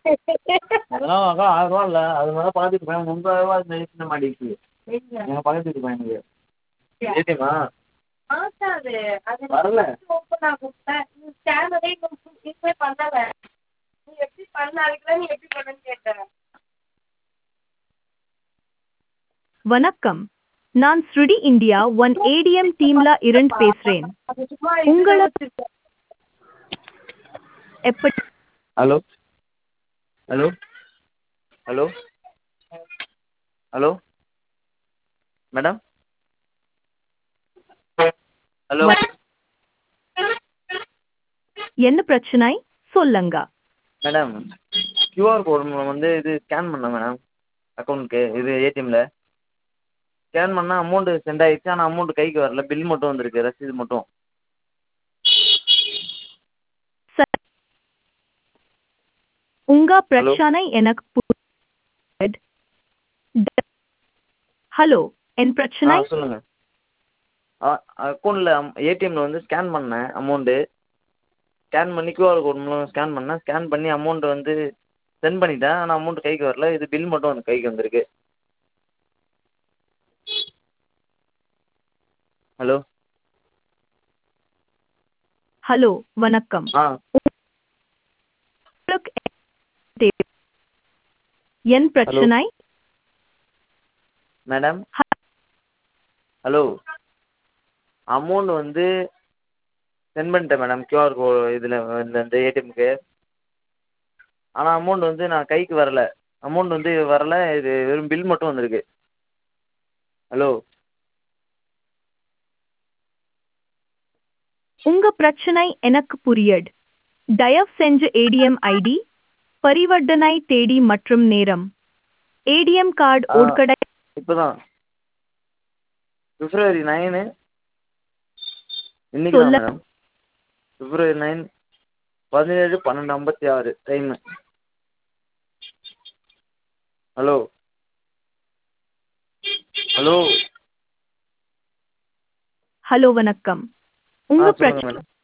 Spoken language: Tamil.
அதெல்லாம் அக்கா ஆயிரரூவா இல்லை அது மாதிரி பக்கத்து வீட்டு பையன் முந்நூறுரூவா இந்த மாட்டிக்கிச்சு எங்கள் பக்கத்து வீட்டு பையனுக்கு ஏடிஎம்மா மாத்தாது அது வரல. ஓப்பன் ஆகும்ல நீ ஸ்கேனரே நீங்களே பண்ணல நீ எப்படி பண்ண அதுக்கு தான் நீ எப்படி பண்ணன்னு கேட்டேன் வணக்கம் நான் ஸ்ருடி இந்தியா ஒன் ஏடிஎம் டீம்ல இருந்து பேசுறேன் அது சும்மா உங்கள- இதுல எப்படி hello hello hello hello madam hello என்ன பிரச்சனை சொல்லுங்க மேடம் கியூஆர் கோடு மூலம் வந்து இது ஸ்கேன் பண்ணேன் மேடம் அக்கௌண்ட்க்கு இது ஏடிஎம்மில் ஸ்கேன் பண்ணால் அமௌண்ட்டு சென்ட் ஆயிடுச்சு ஆனால் அமௌண்ட் கைக்கு வரல பில் மட்டும் வந்திருக்கு ரசீது மட்டும் ச- உங்க பிரச்சனை எனக்கு புரியுது. ட- ஹலோ என் ஆ பிரச்சனை சொல்லுங்கள் அக்கௌண்ட்டில் ஏடிஎம்மில் வந்து ஸ்கேன் பண்ணேன் அமௌண்ட்டு ஸ்கேன் பண்ணி கியூஆர் கோட் மூலம் ஸ்கேன் பண்ணேன் ஸ்கேன் பண்ணி அமௌண்ட் வந்து சென்ட் பண்ணிட்டேன் ஆனால் அமௌண்ட் கைக்கு வரல இது பில் மட்டும் வந்து கைக்கு வந்திருக்கு ஹலோ ஹலோ வணக்கம் ஆ உங்களுக்கு என்ன தேவை? என் பிரச்சனை மேடம் ஹலோ அமௌண்ட் வந்து சென்ட் பண்ணிட்டேன் மேடம் கியூஆர் கோ இதில் இந்த இந்த ஏடிஎம்க்கு ஆனால் அமௌண்ட் வந்து நான் கைக்கு வரல அமௌண்ட் வந்து வரல இது வெறும் பில் மட்டும் வந்திருக்கு ஹலோ உங்க பிரச்சனை எனக்கு புரியுது தயவு செஞ்சு ஏடிஎம் ஐடி பரிவர்த்தனை தேதி மற்றும் நேரம் ஏடிஎம் கார்டு ஆ. உட்கடை இப்போ தான் பிப்ரவரி நைனு இன்னைக்கு தான் சொல்ல- மேடம் பிப்ரவரி நைன் பதினேழு பன்னெண்டு ஐம்பத்தி ஆறு டைமு ஹலோ ஹலோ ஹலோ வணக்கம் ஆ உங்க சொல்லுங்கள் பிரச்சனை மேடம்